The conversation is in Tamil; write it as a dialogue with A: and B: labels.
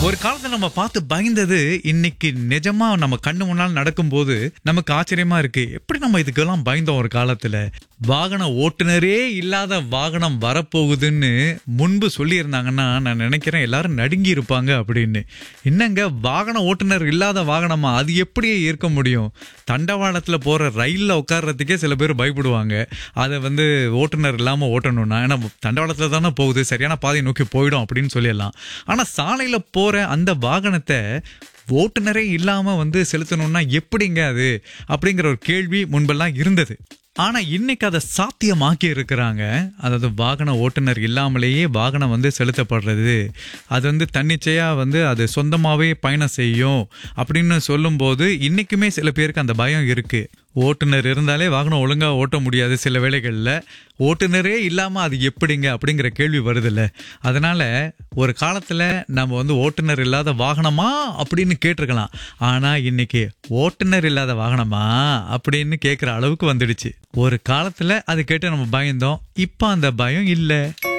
A: ஒரு காலத்துல நம்ம பார்த்து பயந்தது இன்னைக்கு நிஜமா நம்ம கண்ணு முன்னால் நடக்கும்போது நமக்கு ஆச்சரியமா இருக்கு எப்படி நம்ம இதுக்கெல்லாம் பயந்தோம் ஒரு காலத்துல வாகன ஓட்டுநரே இல்லாத வாகனம் வரப்போகுதுன்னு முன்பு சொல்லியிருந்தாங்கன்னா நான் நினைக்கிறேன் எல்லாரும் நடுங்கி இருப்பாங்க அப்படின்னு என்னங்க வாகன ஓட்டுநர் இல்லாத வாகனமா அது எப்படியே இருக்க முடியும் தண்டவாளத்துல போற ரயில்ல உட்கார்றதுக்கே சில பேர் பயப்படுவாங்க அதை வந்து ஓட்டுநர் இல்லாம ஓட்டணும்னா ஏன்னா தண்டவாளத்துல தானே போகுது சரியான பாதையை நோக்கி போயிடும் அப்படின்னு சொல்லிடலாம் ஆனா சாலையில போற அந்த வாகனத்தை ஓட்டுநரே இல்லாம வந்து செலுத்தணும்னா எப்படிங்க அது அப்படிங்கிற ஒரு கேள்வி முன்பெல்லாம் இருந்தது ஆனா இன்னைக்கு அதை சாத்தியமாக்கி இருக்கிறாங்க அதாவது வாகன ஓட்டுநர் இல்லாமலேயே வாகனம் வந்து செலுத்தப்படுறது அது வந்து தன்னிச்சையா வந்து அது சொந்தமாவே பயணம் செய்யும் அப்படின்னு சொல்லும்போது இன்னைக்குமே சில பேருக்கு அந்த பயம் இருக்கு ஓட்டுநர் இருந்தாலே வாகனம் ஒழுங்கா ஓட்ட முடியாது சில வேளைகள்ல ஓட்டுநரே இல்லாம அது எப்படிங்க அப்படிங்கிற கேள்வி வருதுல்ல அதனால ஒரு காலத்துல நம்ம வந்து ஓட்டுநர் இல்லாத வாகனமா அப்படின்னு கேட்டிருக்கலாம் ஆனா இன்னைக்கு ஓட்டுநர் இல்லாத வாகனமா அப்படின்னு கேட்குற அளவுக்கு வந்துடுச்சு ஒரு காலத்துல அது கேட்டு நம்ம பயந்தோம் இப்போ அந்த பயம் இல்லை